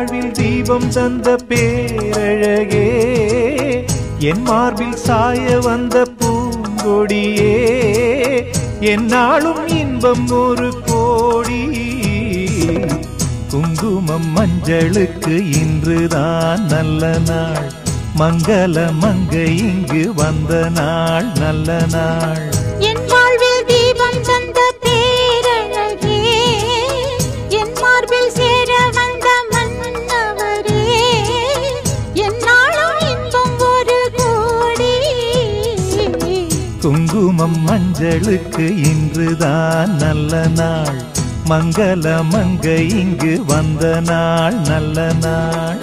வாழ்வில் தீபம் தந்த பேரழகே என் மார்பில் சாய வந்த பூங்கொடியே என்னாலும் இன்பம் ஒரு கோடி குங்குமம் மஞ்சளுக்கு இன்றுதான் நல்ல நாள் மங்கள மங்கை இங்கு வந்த நாள் நல்ல நாள் என் வாழ்வில் தீபம் தந்த பேரழகே என் மார்பில் சேர வந்த மன்னவரே என்னாலும் இன்பம் ஒரு கோடி குங்குமம் மஞ்சளுக்கு இன்றுதான் நல்ல நாள் மங்கள மங்கை இங்கு வந்த நாள் நல்ல நாள்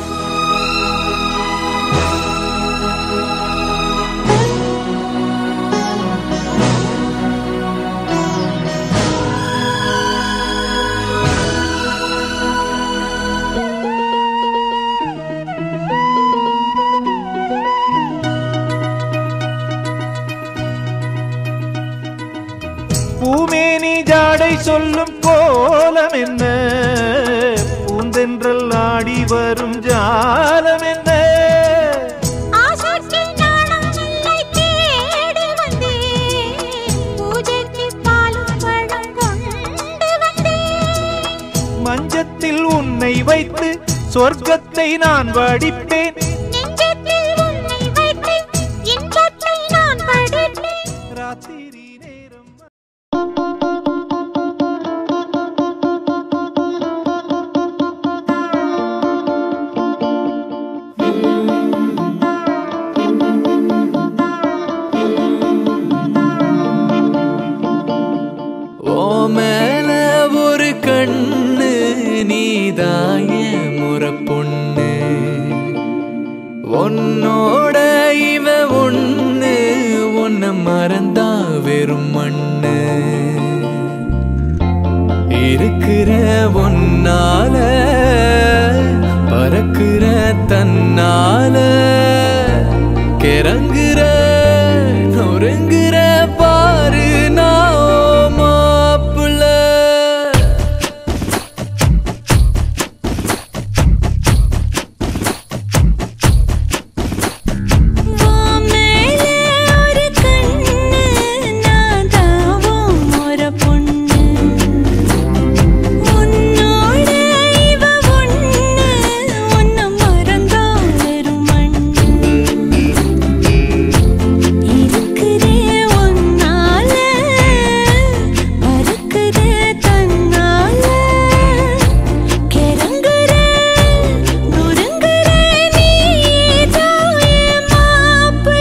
பூமேனி ஜாடை சொல்லும் கோலம் என்ன பூந்தென்றல் ஆடி வரும் ஜாலம் என்ன ஆசைக்கில் நாணம் இல்லை தேடி வந்தேன் பூஜைக்கு பாலும் பழம் கொண்டு வந்தேன் மஞ்சத்தில் உன்னை வைத்து சொர்க்கத்தை நான் வடிப்பேன் நெஞ்சத்தில் உன்னை வைத்து இன்பத்தை நான் படிப்பேன் ராத்திரி நேரம் ஓ மேல ஒரு கண்ணு நீதாய முறை பொண்ணு உன்னோட இவ ஒண்ணு உன்னை மறந்தா வெறும் மண்ணு இருக்கிற ஒன்னால பறக்கிற தன்னால கிறங்குற நொறுங்குற பாரு நான் மாப்பிள்ள மேலே ஒரு கண்ணு நான் தாவும் ஒரு பொண்ணு உன்னோட இவ ஒண்ணு உன்னை மறந்தா வெறும் மண்ணு இருக்கிறே ஒன்னால மறக்குதே தன்னால கிறங்குற நொறுங்குற நீதான் என் மாப்பிள்ளை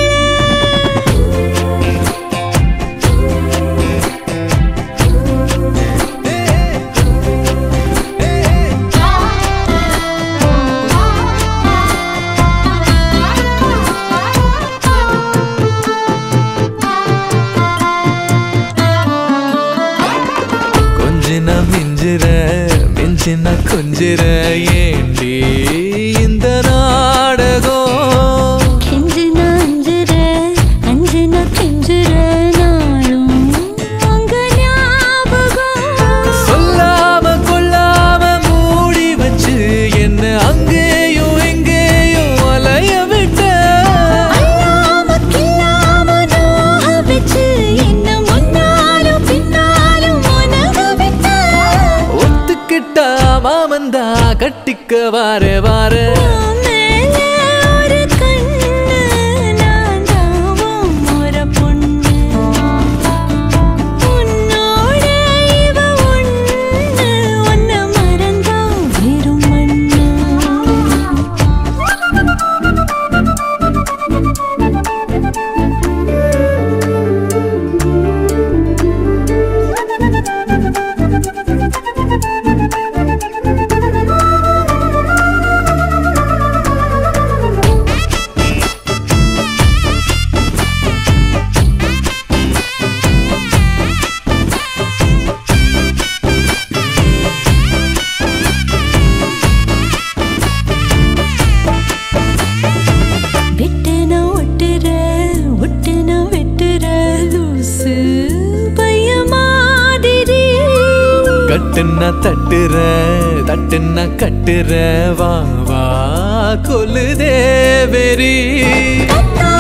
கொஞ்சின மிஞ்சிற மிஞ்சின கொஞ்சிற ஏண்டி இந்த நாடகம் கெஞ்சின அஞ்சுற அஞ்சின கெஞ்சுற நாளும் உங்க ஞாபகம் சொல்லாம கொள்ளாம மூடி வச்சு என்ன அங்கேயும் எங்கேயும் அலைய விட்ட அல்லாம கில்லாம நோக வச்சு என்ன முன்னாலும் பின்னாலும் உனக விட்ட ஒத்துக்கிட்டா மாமந்தா கட்டிக்க வார வார மேலே ஒரு கண்ணு நான் தாவும் ஒரு பொண்ணு உன்னோட இவ ஒண்ணு உன்னை மறந்தா வெறும் மண்ணு தட்டுன்னா தட்டுற தட்டுன்னா கட்டுற வா வா கொல்லுதே வெறி கத்தாத